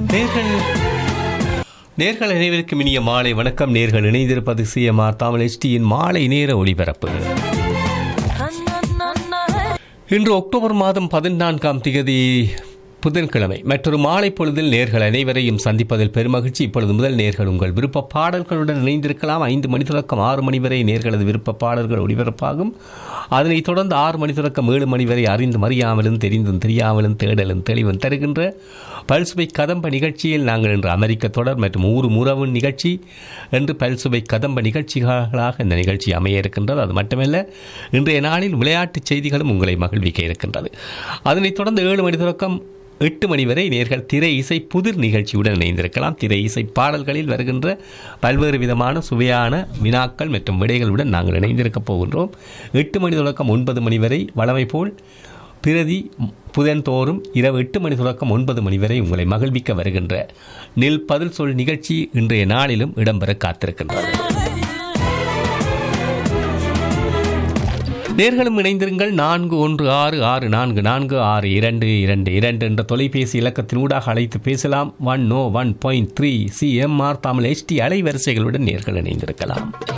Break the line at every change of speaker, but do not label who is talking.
நேர்கள் நேர்கள் அனைவருக்கும் இனிய மாலை வணக்கம் நேர்கள் இணைந்திருப்பது சிஎம்ஆர் தமிழ் எஸ்டியின் மாலை நேர ஒளிபரப்பு இன்று அக்டோபர் மாதம் பதினான்காம் தேதி புதன்கிழமை மற்றொரு மாலை பொழுதில் நேர்கள் அனைவரையும் சந்திப்பதில் பெருமகிழ்ச்சி இப்பொழுது முதல் நேர்கள் உங்கள் விருப்ப பாடல்களுடன் இணைந்திருக்கலாம் ஐந்து மணி தொடக்கம் ஆறு மணி வரை நேர்களது விருப்ப பாடல்கள் ஒளிபரப்பாகும் அதனைத் தொடர்ந்து ஆறு மணி தொடக்கம் ஏழு மணி வரை அறிந்தும் அறியாமலும் தெரிந்தும் தெரியாமலும் தேடலும் தெளிவும் தருகின்ற பல்சுவை கதம்ப நிகழ்ச்சியில் நாங்கள் இன்று அமெரிக்க தொடர் மற்றும் ஊர் உறவு நிகழ்ச்சி என்று பல்சுவை கதம்ப நிகழ்ச்சிகளாக இந்த நிகழ்ச்சி அமைய இருக்கின்றது அது மட்டுமல்ல இன்றைய நாளில் விளையாட்டுச் செய்திகளும் உங்களை மகிழ்விக்க இருக்கின்றது அதனைத் தொடர்ந்து ஏழு மணி தொடக்கம் எட்டு மணி வரை நேர்கள் திரை இசை புதிர் நிகழ்ச்சியுடன் இணைந்திருக்கலாம் திரை இசை பாடல்களில் வருகின்ற பல்வேறு விதமான சுவையான வினாக்கள் மற்றும் விடைகளுடன் நாங்கள் இணைந்திருக்கப் போகின்றோம் எட்டு மணி தொடக்கம் ஒன்பது மணி வரை வளமை போல் பிரதி புதன்தோறும் இரவு எட்டு மணி தொடக்கம் ஒன்பது மணி வரை உங்களை மகிழ்விக்க வருகின்ற நெல் பதில் சொல் நிகழ்ச்சி இன்றைய நாளிலும் இடம்பெற காத்திருக்கின்றது நேர்களும் இணைந்திருங்கள் நான்கு ஒன்று ஆறு ஆறு நான்கு நான்கு ஆறு இரண்டு இரண்டு இரண்டு என்ற தொலைபேசி இலக்கத்தின் ஊடாக அழைத்து பேசலாம் one no one point three CMR Tamil எஸ்டி அலைவரிசைகளுடன் நேர்கள் இணைந்திருக்கலாம்